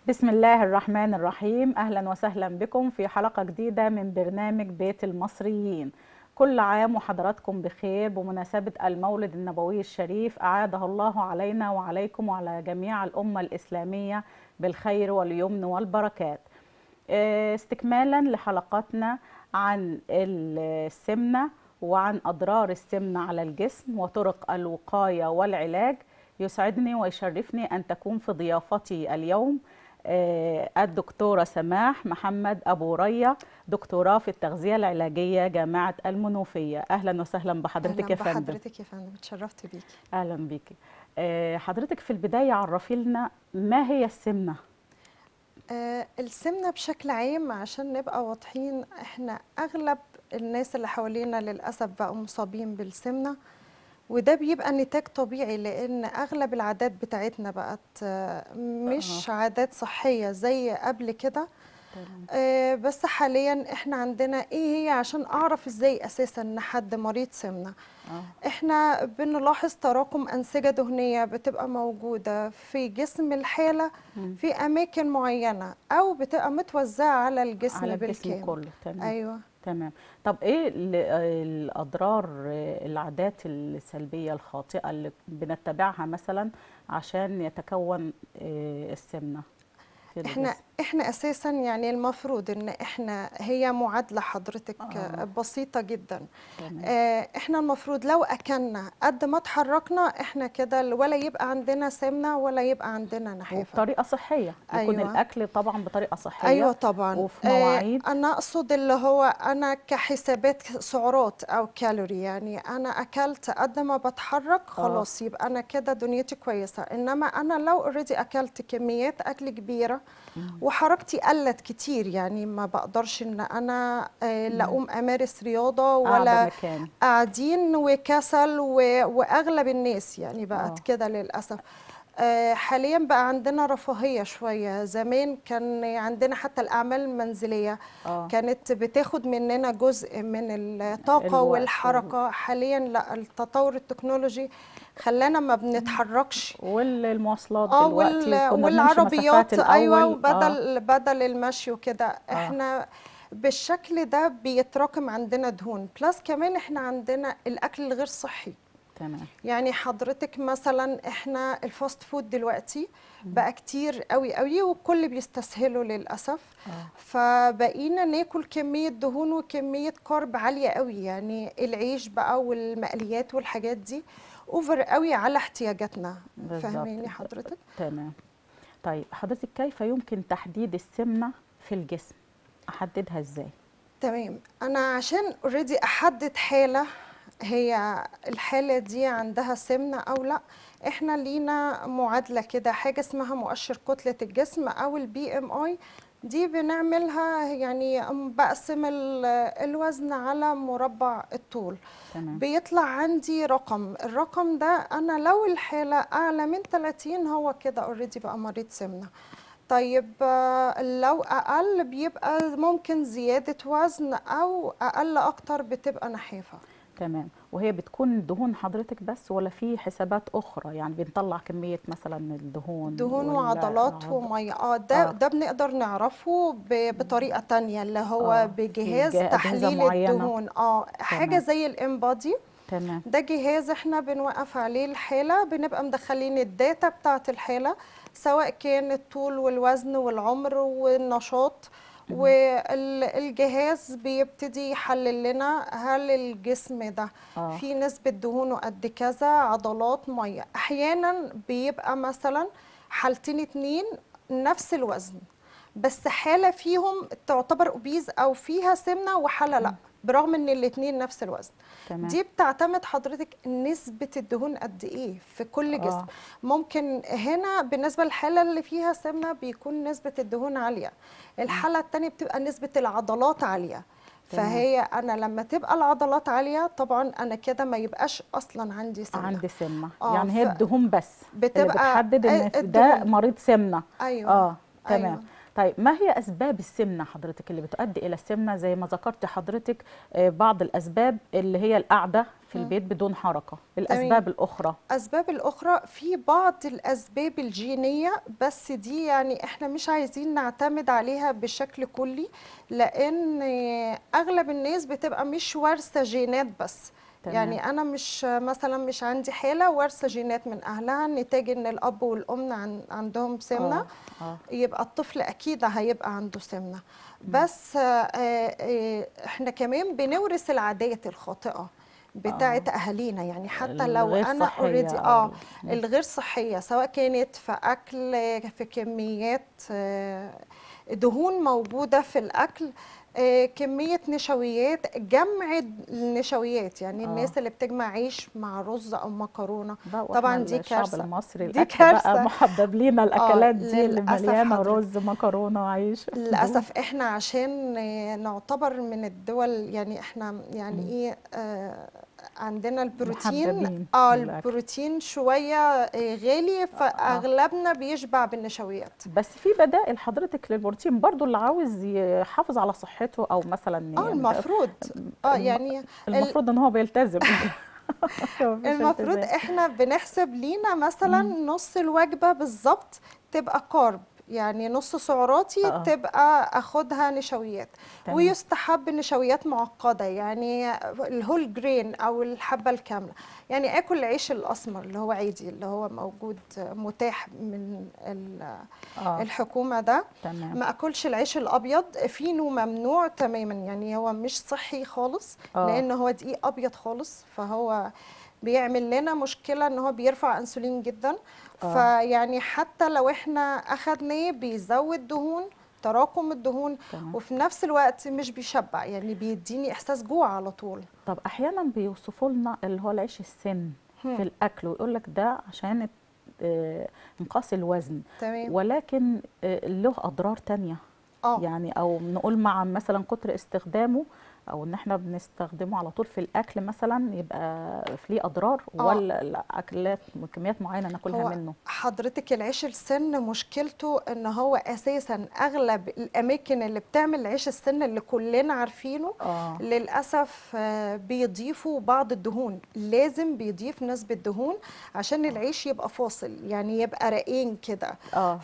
بسم الله الرحمن الرحيم أهلا وسهلا بكم في حلقة جديدة من برنامج بيت المصريين كل عام وحضراتكم بخير بمناسبة المولد النبوي الشريف أعاده الله علينا وعليكم وعلى جميع الأمة الإسلامية بالخير واليمن والبركات آه، استكمالا لحلقاتنا عن السمنة وعن أضرار السمنة على الجسم وطرق الوقاية والعلاج يسعدني ويشرفني أن تكون في ضيافتي اليوم آه، الدكتورة سماح محمد أبو ريا دكتوراه في التغذية العلاجية جامعة المنوفية أهلا وسهلا بحضرتك أهلاً يا فندم بحضرتك يا فندم اتشرفت بيكي أهلا بيكي آه، حضرتك في البداية عرفي لنا ما هي السمنة آه السمنة بشكل عام عشان نبقى واضحين احنا أغلب الناس اللي حوالينا للأسف بقوا مصابين بالسمنة وده بيبقى نتاج طبيعي لأن أغلب العادات بتاعتنا بقت آه، مش عادات صحية زي قبل كده آه، بس حاليا احنا عندنا ايه هي عشان اعرف ازاي اساسا ان حد مريض سمنه آه. احنا بنلاحظ تراكم انسجه دهنيه بتبقى موجوده في جسم الحاله مم. في اماكن معينه او بتبقى متوزعه على الجسم على الجسم بالكامل كله تمام ايوه تمام طب ايه ال- الاضرار آه، العادات السلبيه الخاطئه اللي بنتبعها مثلا عشان يتكون آه، السمنه في احنا الجسم؟ احنا اساسا يعني المفروض ان احنا هي معادله حضرتك آه. بسيطه جدا تمام. آه، احنا المفروض لو اكلنا قد ما اتحركنا احنا كده ولا يبقى عندنا سمنه ولا يبقى عندنا نحافه وبطريقه صحيه يكون أيوة. الاكل طبعا بطريقه صحيه ايوه طبعا وفي مواعيد. آه انا اقصد اللي هو انا كحسابات سعرات او كالوري يعني انا اكلت قد ما بتحرك خلاص يبقى انا كده دنيتي كويسه انما انا لو اوريدي اكلت كميات اكل كبيره وحركتي قلت كتير يعني ما بقدرش ان انا آه لا اقوم امارس رياضه قاعده ولا مكان قاعدين وكسل و... واغلب الناس يعني بقت آه. كده للاسف آه، حاليا بقى عندنا رفاهيه شويه زمان كان عندنا حتى الاعمال المنزليه اه كانت بتاخد مننا جزء من الطاقه الوقت والحركه حاليا لا التطور التكنولوجي خلانا ما بنتحركش والمواصلات اه دلوقتي وال... كنا بنمشي والعربيات مسافات ايوه الأول. بدل بدل المشي وكده احنا بالشكل ده بيتراكم عندنا دهون بلس كمان احنا عندنا الاكل الغير صحي تمام يعني حضرتك مثلا احنا الفاست فود دلوقتي بقى كتير قوي قوي والكل بيستسهله للاسف آه. فبقينا ناكل كميه دهون وكميه كارب عاليه قوي يعني العيش بقى والمقليات والحاجات دي اوفر قوي على احتياجاتنا بالظبط. فاهماني حضرتك تمام طيب حضرتك كيف يمكن تحديد السمنه في الجسم احددها ازاي تمام انا عشان اوريدي احدد حاله هي الحاله دي عندها سمنه او لا احنا لينا معادله كده حاجه اسمها مؤشر كتله الجسم او البي ام اي دي بنعملها يعني بقسم ال- الوزن على مربع الطول تمام بيطلع عندي رقم الرقم ده انا لو الحاله اعلى من 30 هو كده اوريدي بقى مريض سمنه طيب آه، لو اقل بيبقى ممكن زياده وزن او اقل اكتر بتبقى نحافه تمام وهي بتكون دهون حضرتك بس ولا في حسابات اخرى يعني بنطلع كميه مثلا الدهون دهون ولا وعضلات عض- وميه اه ده آه. ده بنقدر نعرفه ب- بطريقه تانية اللي هو آه، بجهاز في جه- أجهزة تحليل معينة. الدهون اه حاجه تمام. زي الانبادي تمام ده جهاز احنا بنوقف عليه الحالة بنبقى مدخلين الداتا بتاعت الحالة سواء كان الطول والوزن والعمر والنشاط والجهاز بيبتدي يحلل لنا هل الجسم ده آه. فيه نسبة دهونه قد كذا عضلات مية احيانا بيبقى مثلا حالتين اتنين نفس الوزن بس حالة فيهم تعتبر اوبيز او فيها سمنة وحالة لا برغم ان الاتنين نفس الوزن تمام دي بتعتمد حضرتك نسبة الدهون قد ايه في كل جسم آه. ممكن هنا بالنسبة للحالة اللي فيها سمنة بيكون نسبة الدهون عالية الحالة التانية بتبقى نسبة العضلات عالية تمام. فهي انا لما تبقى العضلات عالية طبعا انا كده ما يبقاش اصلا عندي سمنة عندي سمنه آه، يعني هي ف- الدهون بس اللي بتبقى بتحدد ان آه، في ده الدهون. مريض سمنه ايوه اه تمام أيوة. طيب ما هي اسباب السمنه حضرتك اللي بتؤدي الى السمنه زي ما ذكرت حضرتك آه، بعض الاسباب اللي هي القعده في مم. البيت بدون حركه الاسباب الاخرى أسباب الأخرى في بعض الأسباب الجينية بس دي يعني إحنا مش عايزين نعتمد عليها بشكل كلي لأن أغلب الناس بتبقى مش وارثة جينات بس تمام. يعني أنا مش مثلا مش عندي حالة وارثة جينات من أهلها نتاج إن الأب والأم عن عندهم سمنة آه. آه. يبقى الطفل اكيد هيبقى عنده سمنه بس آه، آه، احنا كمان بنورث العادات الخاطئه بتاعه آه. اهالينا يعني حتى لو الغير انا صحية اوريدي أو اه ال- الغير صحيه سواء كانت في اكل في كميات آه، دهون موجوده في الاكل آه، كميه نشويات جمع النشويات يعني آه. الناس اللي بتجمع عيش مع رز او مكرونه بقى طبعاً وإحنا دي الشعب كارثة. المصري دي الاكل بقى كارثة. محبب لينا الاكلات دي اللي للأسف مليانه حضرتك. رز مكرونه وعيش للأسف احنا عشان آه، نعتبر من الدول يعني احنا يعني مم. ايه آه عندنا البروتين محببين اه للأكل. البروتين شوية آه، غالي فأغلبنا بيشبع بالنشويات بس في بدائل حضرتك للبروتين برضو اللي عاوز يحافظ على صحته او مثلا اه يعني المفروض اه الم- يعني المفروض ان هو بيلتزم مفيش المفروض التزام. احنا بنحسب لينا مثلا نص الوجبة بالظبط تبقى كارب يعني نص سعراتي آه. تبقى اخدها نشويات تمام. ويستحب نشويات معقده يعني الهول جرين او الحبه الكامله يعني اكل العيش الاسمر اللي هو عادي اللي هو موجود متاح من ال- اه الحكومه ده تمام ما اكلش العيش الابيض فينو ممنوع تماما يعني هو مش صحي خالص آه. لان هو دقيق ابيض خالص فهو بيعمل لنا مشكله ان هو بيرفع انسولين جدا آه. فيعني حتى لو احنا اخدناه بيزود دهون تراكم الدهون تمام. وفي نفس الوقت مش بيشبع يعني بيديني احساس جوع على طول طب احيانا بيوصفوا لنا اللي هو العيش السن هم. في الاكل ويقول لك ده عشان آه، انقاص الوزن تمام ولكن آه، له اضرار تانية اه يعني او نقول مع مثلا كتر استخدامه او ان احنا بنستخدمه على طول في الاكل مثلا يبقى في ليه اضرار آه. ولا الاكلات كميات معينه ناكلها هو منه حضرتك العيش السن مشكلته ان هو اساسا اغلب الاماكن اللي بتعمل العيش السن اللي كلنا عارفينه اه للأسف آه، بيضيفوا بعض الدهون لازم بيضيف نسبة دهون عشان العيش يبقى فاصل يعني يبقى رقيق كده اه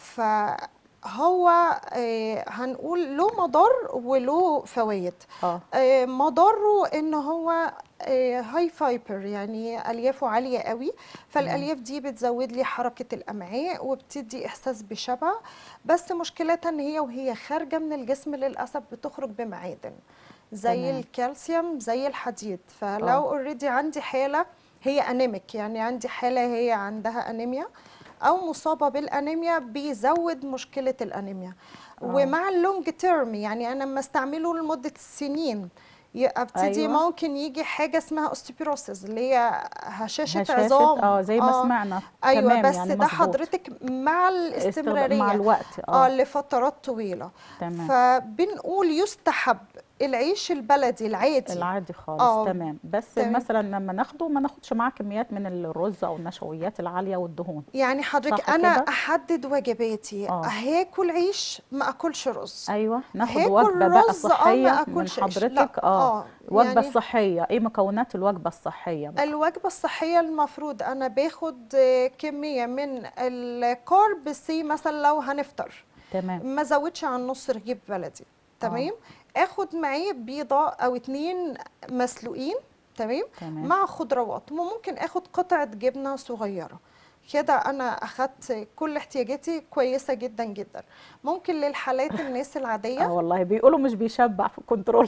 فهو آه، هنقول له مضار وله فوائد اه آه، مضاره ان هو هاي فايبر يعني اليافه عاليه قوي فالالياف دي بتزود لي حركه الامعاء وبتدي احساس بشبع بس مشكلتها ان هي وهي خارجه من الجسم للاسف بتخرج بمعادن زي تمام. الكالسيوم زي الحديد آه. فلو اوريدي عندي حاله هي انيميك يعني عندي حاله هي عندها انيميا او مصابه بالانيميا بيزود مشكله الانيميا آه. ومع اللونج تيرم يعني انا لما استعمله لمده سنين ي- ابتدي أيوة. ممكن يجي حاجه اسمها اوستيبروسيس اللي هي هشاشه, هشاشة عظام اه زي ما سمعنا ايوه تمام بس يعني ده مظبوط. حضرتك مع استخدام- الاستمراريه مع الوقت اه اه لفترات طويله تمام فبنقول يستحب العيش البلدي العادي العادي خالص آه، تمام بس تمام. مثلا لما ناخده ما ناخدش معاه كميات من الرز او النشويات العاليه والدهون يعني حضرتك صح انا كده؟ احدد وجباتي آه. هاكل عيش ما اكلش رز ايوه ناخد هاكل وجبه بقى رز اه ما صحيه من اكلش عيش لا حضرتك اه اه وجبه يعني صحيه ايه مكونات الوجبه الصحيه بقى الوجبة الصحية المفروض أنا باخد آه، كمية من الكارب سي مثلا لو هنفطر تمام ما زودش عن نص رغيف بلدي تمام اخد معاه بيضة أو اتنين مسلوقين تمام تمام مع خضروات وممكن اخد قطعة جبنة صغيرة كده انا اخدت كل احتياجاتي كويسة جدا جدا ممكن للحالات الناس اه العادية والله بيقولوا مش بيشبع في الكنترول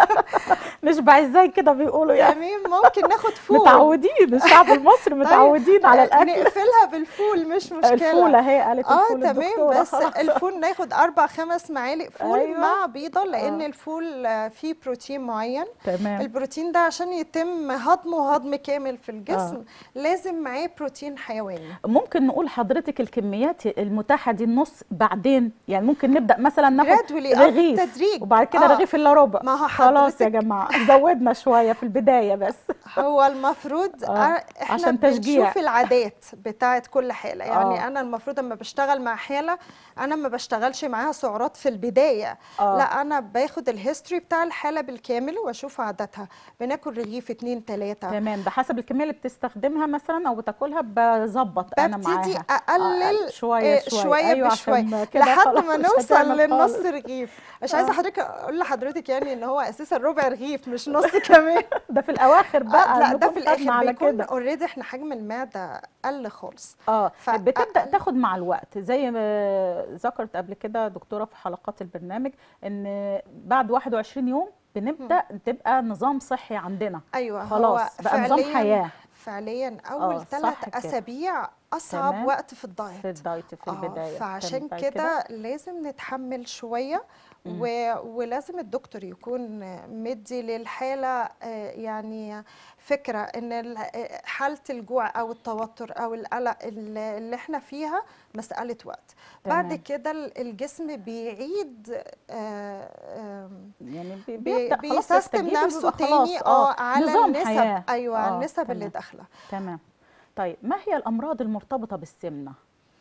نشبع ازاي كده بيقولوا يعني تمام ممكن ناخد فول متعودين الشعب المصري متعودين على آه، الاكل نقفلها بالفول مش مشكلة الفول اهي قالت اه الفول تمام الدكتورة بس خلاص. الفول ناخد اربع خمس معالق فول أيوة. مع بيضه لان آه. الفول آه، فيه بروتين معين تمام البروتين ده عشان يتم هضمه هضم كامل في الجسم لازم معاه بروتين حيواني تاني ممكن نقول حضرتك الكميات المتاحه دي النص بعدين يعني ممكن نبدا مثلا ناخد Gradually، آه، رغيف بالتدريج. وبعد كده آه. رغيف الا ربع ما هو خلاص يا حضرتك- جماعه زودنا شويه في البدايه بس هو المفروض آه، آه. احنا عشان تشجيع. بنشوف العادات بتاعت كل حاله يعني آه. انا المفروض اما بشتغل مع حاله انا ما بشتغلش معاها سعرات في البدايه آه. لا انا باخد الهيستوري بتاع الحاله بالكامل واشوف عاداتها بناكل رغيف اتنين تلاته تمام بحسب الكميه اللي بتستخدمها مثلا او بتاكلها بظبط انا ببتدي معاها اقلل آه، شويه آه، شويه شويه ايوه بشويه عشان كده لحد خلاص ما مش نوصل هتعمل للنص خالص. رغيف مش عايزه آه. حضرتك اقول لحضرتك يعني ان هو اساسا ربع رغيف مش نص كمان ده في الاواخر بقى آه لا ده نكون في خدنا الاخر على بيكون كده اوريدي احنا حجم المعده قل خالص اه ف- بتبدا أقل- تاخد مع الوقت زي ما ذكرت قبل كده دكتوره في حلقات البرنامج ان بعد 21 يوم بنبدا تبقى نظام صحي عندنا ايوه خلاص هو بقى نظام فعلياً- حياه فعليا آه، اول صح ثلاث كده. اسابيع اصعب تمام. وقت في الدايت في الدايت في آه، البدايه فعشان تمام. كده لازم نتحمل شويه مم. و... ولازم الدكتور يكون مدي للحاله آه، يعني فكره ان ال- آه، حاله الجوع او التوتر او القلق اللي اللي احنا فيها مساله وقت بعد تمام. كده ال- الجسم بيعيد آه، آم، يعني بي- بي- بيبدا خلاص بيسيستم يستجيب نفسه ويبقى خلاص تاني اه على نظام النسب حياه ايوه على آه، النسب اللي تمام. داخله تمام طيب ما هي الامراض المرتبطه بالسمنه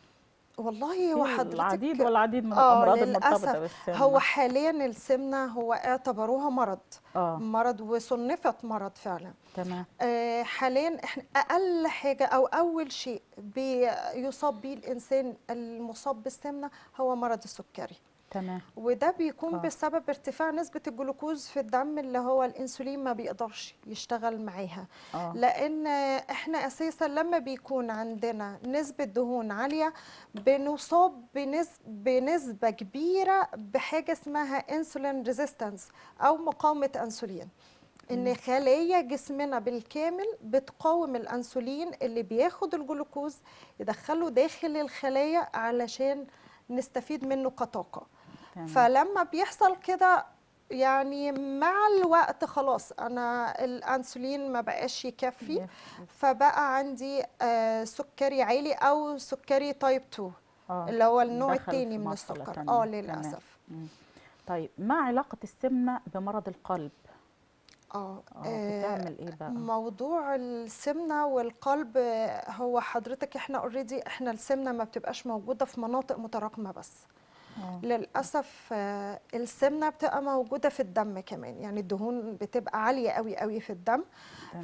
والله هو في حضرتك العديد والعديد من اه الامراض المرتبطه للاسف بالسمنه هو حاليا السمنه هو اعتبروها مرض اه مرض وصنفت مرض فعلا تمام آه، حاليا احنا اقل حاجه او اول شيء بيصاب بيه الانسان المصاب بالسمنه هو مرض السكري تمام وده بيكون آه. بسبب ارتفاع نسبه الجلوكوز في الدم اللي هو الانسولين ما بيقدرش يشتغل معاها اه لان احنا اساسا لما بيكون عندنا نسبه دهون عاليه بنصاب بنسب بنسبه كبيره بحاجه اسمها انسولين ريزيستنس او مقاومه انسولين ان خلايا جسمنا بالكامل بتقاوم الانسولين اللي بياخد الجلوكوز يدخله داخل الخلايا علشان نستفيد منه كطاقه تمام فلما بيحصل كده يعني مع الوقت خلاص انا الانسولين ما بقاش يكفي يف- فبقى عندي آه، سكري عالي او سكري تايب 2 اه اللي هو النوع دخل في التاني من مرحلة السكر تانية. اه تمام. للاسف مم. طيب ما علاقة السمنة بمرض القلب؟ اه اه آه، بتعمل ايه بقى؟ موضوع السمنه والقلب آه، هو حضرتك احنا اوريدي احنا السمنه ما بتبقاش موجوده في مناطق متراكمه بس اه للاسف آه، السمنه بتبقى موجوده في الدم كمان يعني الدهون بتبقى عاليه قوي قوي في الدم تمام.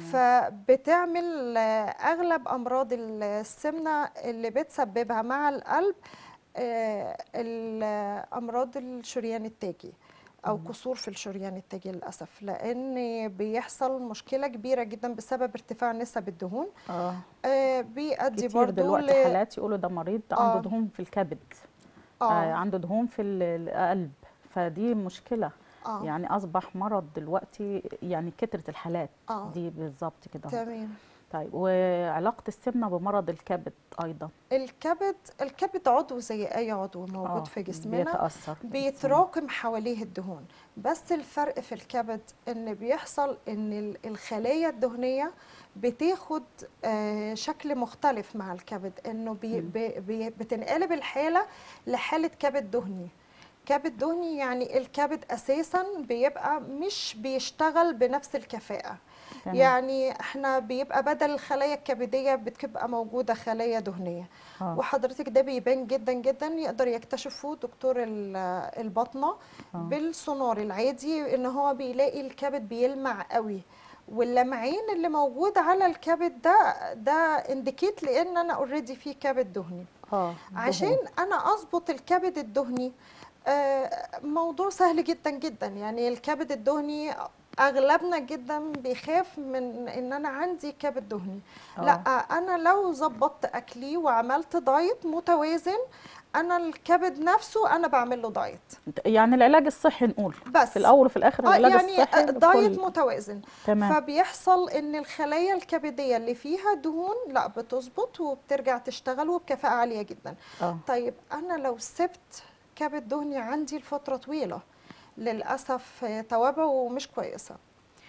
فبتعمل آه، اغلب امراض السمنه اللي بتسببها مع القلب آه، ال- امراض الشريان التاجي او مم. قصور في الشريان التاجي للاسف لان بيحصل مشكله كبيره جدا بسبب ارتفاع نسب الدهون اه آه، بيؤدي كتير برضو دلوقتي ل- حالات يقولوا ده مريض آه. عنده دهون في الكبد آه. اه عنده دهون في ال- القلب فدي مشكلة اه يعني أصبح مرض دلوقتي يعني كترة الحالات اه دي بالظبط كده اهو. تمام طيب وعلاقة السمنة بمرض الكبد أيضا الكبد الكبد عضو زي اي عضو موجود آه، في جسمنا بيتأثر بيتراكم حواليه الدهون بس الفرق في الكبد ان بيحصل ان ال- الخلايا الدهنيه بتاخد آه، شكل مختلف مع الكبد انه بي مم. بي بي بتنقلب الحاله لحاله كبد دهني كبد دهني يعني الكبد اساسا بيبقى مش بيشتغل بنفس الكفاءه تمام. يعني احنا بيبقى بدل الخلايا الكبديه بتبقى موجوده خلايا دهنيه آه. وحضرتك ده بيبان جدا جدا يقدر يكتشفه دكتور ال- الباطنه آه. بالسونار العادي ان هو بيلاقي الكبد بيلمع قوي واللمعين اللي موجود على الكبد ده ده انديكيت لان انا اوريدي في كبد دهني اه عشان دهون. انا اظبط الكبد الدهني آه، موضوع سهل جدا جدا يعني الكبد الدهني اغلبنا جدا بيخاف من ان انا عندي كبد دهني لا آه. انا لو ظبطت اكلي وعملت دايت متوازن انا الكبد نفسه انا بعمل له دايت يعني العلاج الصحي نقول بس في الأول وفي الآخر اه العلاج يعني الصحي دايت كل- متوازن تمام فبيحصل ان الخلايا الكبديه اللي فيها دهون لا بتظبط وبترجع تشتغل وبكفاءه عاليه جدا اه طيب انا لو سبت كبد دهني عندي لفتره طويله للاسف آه، توابعه مش كويسه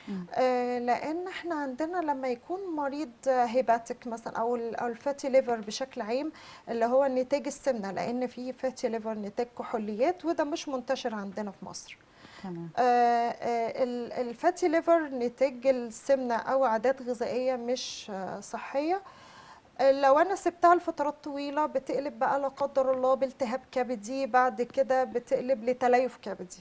مم. آه، لان احنا عندنا لما يكون مريض هيباتيك مثلا او ال- او الفاتي ليفر بشكل عام اللي هو نتاج السمنه لان في فاتي ليفر نتاج كحوليات وده مش منتشر عندنا في مصر تمام آه، آه، ال- الفاتي ليفر نتاج السمنه او عادات غذائيه مش آه، صحيه آه، لو انا سبتها لفترات طويله بتقلب بقى لا قدر الله بالتهاب كبدي بعد كده بتقلب لتليف كبدي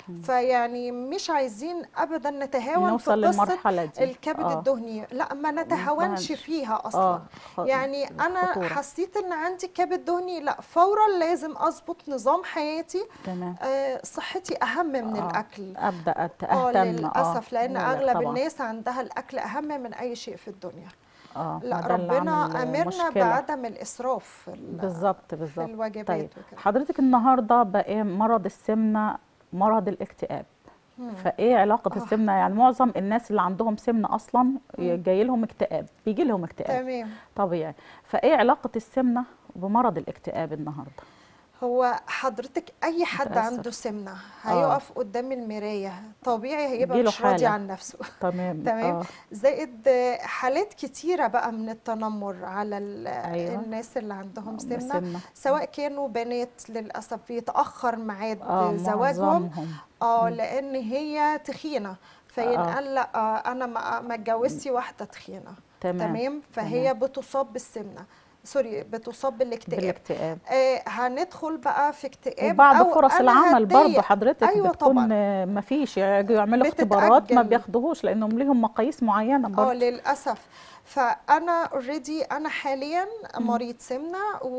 فيعني مش عايزين ابدا نتهاون في نوصل قصه للمرحله دي الكبد آه. الدهني لا ما نتهاونش نتهاونش. فيها اصلا اه خ- يعني انا خطورة. حسيت ان عندي كبد دهني لا فورا لازم اظبط نظام حياتي تمام آه، صحتي اهم من آه. الاكل ابدا اه اتهتم للاسف لان لا، لا، اغلب طبعاً. الناس عندها الاكل اهم من اي شيء في الدنيا اه لا ما ده اللي ربنا عامل امرنا مشكلة. بعدم الاسراف في ال- بالظبط في بالظبط الوجبات طيب وكده حضرتك النهارده بقى مرض السمنه مرض الاكتئاب مم. فايه علاقه آه. السمنه يعني معظم الناس اللي عندهم سمنه اصلا مم. جاي لهم اكتئاب بيجي لهم اكتئاب تمام طبيعي فايه علاقه السمنه بمرض الاكتئاب النهارده هو حضرتك اي حد متأسف. عنده سمنه هيقف قدام المرايه طبيعي هيبقى يجيله مش راضي حالة. عن نفسه تمام تمام. اه زائد حالات كتيره بقى من التنمر على ال- أيوة. الناس اللي عندهم سمنه سمنه سواء كانوا بنات للاسف بيتاخر ميعاد اه زواجهم معظمهم اه مم. لان هي تخينه فينقال لا آه انا ما ما اتجوزتش واحده تخينه تمام تمام فهي بتصاب بالسمنه سوري بتصاب بالاكتئاب بالاكتئاب آه هندخل بقى في اكتئاب وبعض أو فرص أنا العمل برضه هتضايق. حضرتك أيوة بتكون طبعاً. آه، ما فيش يجوا يعملوا اختبارات ما بتتأجل. بياخدوهوش لانهم ليهم مقاييس معينه اه برضه للاسف فانا اوريدي انا حاليا مريض سمنه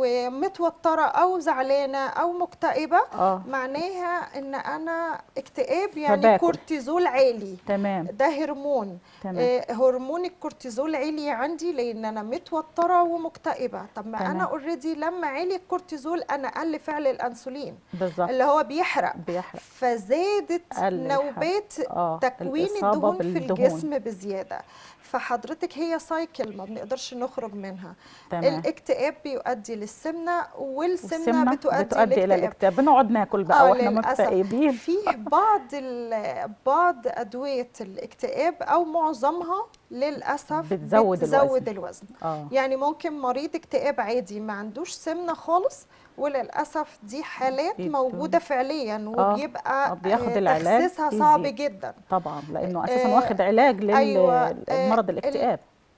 ومتوتره او زعلانه او مكتئبه اه معناها ان انا اكتئاب يعني فباكل. كورتيزول عالي تمام ده هرمون تمام آه هرمون الكورتيزول عالي عندي لان انا متوتره ومكتئبه طب ما تمام. انا اوريدي لما عالي الكورتيزول انا قل فعل الانسولين بالظبط اللي هو بيحرق بيحرق فزادت قل الحرق. نوبات اه تكوين الإصابة الدهون في بالدهون. الجسم بزياده فحضرتك هي سايكل ما بنقدرش نخرج منها تمام الاكتئاب بيؤدي للسمنه والسمنه, والسمنة بتؤدي, بتؤدي الى للاكتئاب الاكتئاب بنقعد ناكل بقى آه، واحنا للأسف. مكتئبين في بعض ال- بعض ادويه الاكتئاب او معظمها للاسف بتزود بتزود الوزن اه يعني ممكن مريض اكتئاب عادي ما عندوش سمنه خالص وللاسف دي حالات بت- موجوده فعليا آه، وبيبقى آه، بياخد آه، العلاج تخسيسها صعب يزيد. جدا طبعا لانه اساسا آه، واخد علاج أيوة، آه، للمرض ال- الاكتئاب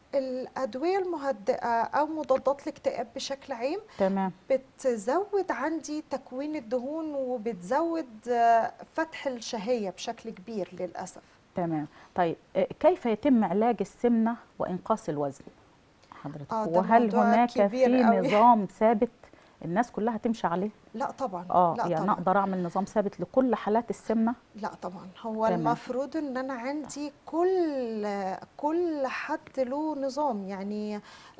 الادويه المهدئه او مضادات الاكتئاب بشكل عام تمام بتزود عندي تكوين الدهون وبتزود آه، فتح الشهيه بشكل كبير للاسف تمام طيب آه، كيف يتم علاج السمنه وانقاص الوزن حضرتك آه، ده وهل موضوع هناك كبير في قوي. نظام ثابت الناس كلها تمشي عليه لا طبعا اه لا يعني طبعا اقدر اعمل نظام ثابت لكل حالات السمنه لا طبعا هو تمام. المفروض ان انا عندي كل كل حد له نظام يعني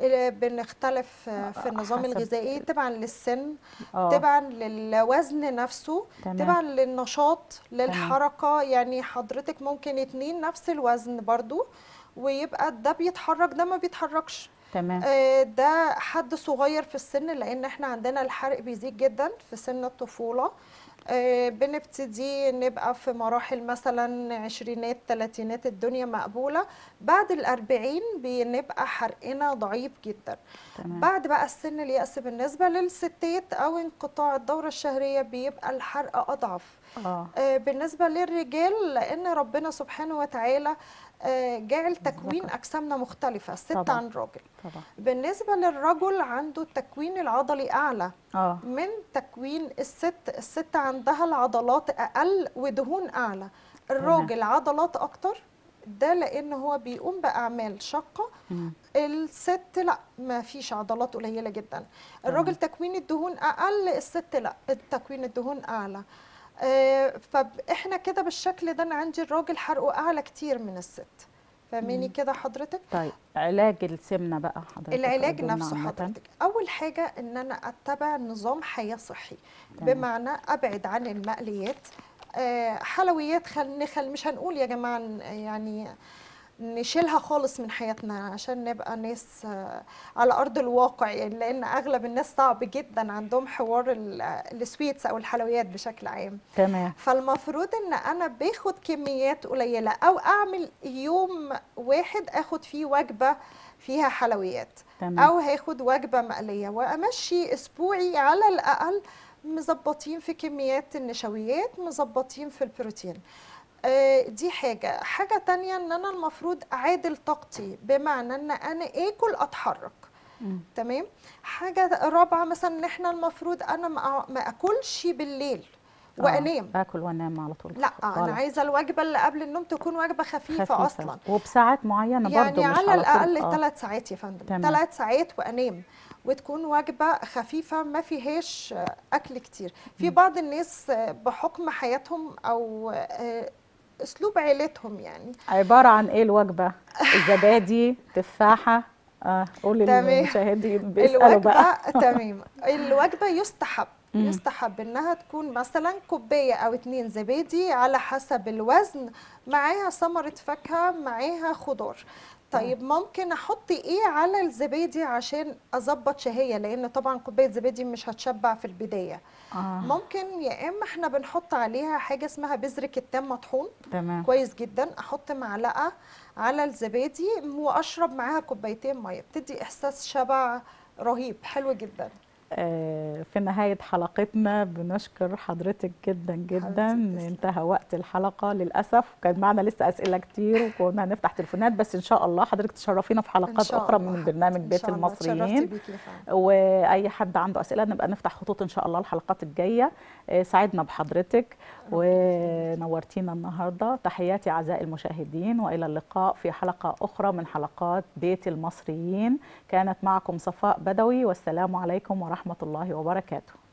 بنختلف في النظام حسب- الغذائي تبعا للسن اه تبعا للوزن نفسه تمام. تبعا للنشاط للحركة يعني حضرتك ممكن اتنين نفس الوزن برضو ويبقى ده بيتحرك ده ما بيتحركش تمام آه، ده حد صغير في السن لان احنا عندنا الحرق بيزيد جدا في سن الطفولة آه، بنبتدي نبقى في مراحل مثلا عشرينات تلاتينات الدنيا مقبولة بعد الأربعين بنبقى حرقنا ضعيف جدا تمام بعد بقى السن اليأس بالنسبة للستات أو انقطاع الدورة الشهرية بيبقى الحرق أضعف اه آه، بالنسبة للرجال لأن ربنا سبحانه وتعالى آه، جعل تكوين ذكر. أجسامنا مختلفة ست طبعاً. عن الراجل طبعا بالنسبة للرجل عنده التكوين العضلي أعلى اه من تكوين الست الست عندها العضلات أقل ودهون أعلى الراجل عضلات أكتر ده لأن هو بيقوم بأعمال شاقة مم. الست لا ما فيش عضلات قليلة جدا الراجل تكوين الدهون أقل الست لا التكوين الدهون أعلى آه، فاحنا كده بالشكل ده انا عندي الراجل حرقه اعلى كتير من الست فاهماني مم. كده حضرتك طيب علاج السمنه بقى حضرتك العلاج قلنا نفسه عامة. حضرتك اول حاجه ان انا اتبع نظام حياه صحي تمام. بمعنى ابعد عن المقليات آه، حلويات خل نخل مش هنقول يا جماعه ن- يعني نشيلها خالص من حياتنا عشان نبقى ناس آه، على ارض الواقع يعني لان اغلب الناس صعب جدا عندهم حوار ال- السويتس او الحلويات بشكل عام تمام فالمفروض ان انا باخد كميات قليله او اعمل يوم واحد اخد فيه وجبه فيها حلويات تمام او هاخد وجبه مقليه وامشي اسبوعي على الاقل مظبطين في كميات النشويات مظبطين في البروتين آه، دي حاجه حاجه تانية ان انا المفروض اعادل طاقتي بمعنى ان انا اكل اتحرك مم. تمام حاجه رابعه مثلا ان احنا المفروض انا ما ما اكلش بالليل آه، وانام اكل وانام على طول لا انا غلط. عايزه الوجبه اللي قبل النوم تكون وجبه خفيفه, خفيفة. اصلا وبساعات معينه برضو يعني مش على على الاقل طول. آه. ثلاث ساعات يا فندم تمام. ثلاث ساعات وانام وتكون وجبه خفيفه ما فيهاش آه، اكل كتير في بعض الناس آه، بحكم حياتهم او آه، اسلوب عيلتهم يعني عباره عن ايه الوجبه الزبادي تفاحه آه قولي تمام. للمشاهدين بيسالوا بقى الوجبه تمام الوجبه يستحب مم. يستحب انها تكون مثلا كوبايه او اتنين زبادي على حسب الوزن معاها ثمره فاكهه معاها خضار طيب ممكن احط ايه على الزبادي عشان اظبط شهيه لان طبعا كوبايه زبادي مش هتشبع في البدايه آه. ممكن يا اما احنا بنحط عليها حاجه اسمها بذر كتان مطحون تمام كويس جدا احط معلقه على الزبادي واشرب معاها كوبايتين ميه بتدي احساس شبع رهيب حلو جدا آه، في نهاية حلقتنا بنشكر حضرتك جدا جدا حبيبتي، تسلم. انتهى وقت الحلقة للأسف كان معنا لسه أسئلة كتير وكنا هنفتح تليفونات بس إن شاء الله حضرتك تشرفينا في إن حلقات شاء أخرى الله من حبيبتي، برنامج إن بيت شاء الله. اتشرفت المصريين بيكي يا فندم. واي حد عنده اسئله نبقى نفتح خطوط ان شاء الله الحلقات الجايه آه، سعدنا بحضرتك ونورتينا النهارده تحياتي اعزائي المشاهدين والى اللقاء في حلقه اخرى من حلقات بيت المصريين كانت معكم صفاء بدوي والسلام عليكم ورحمه الله وبركاته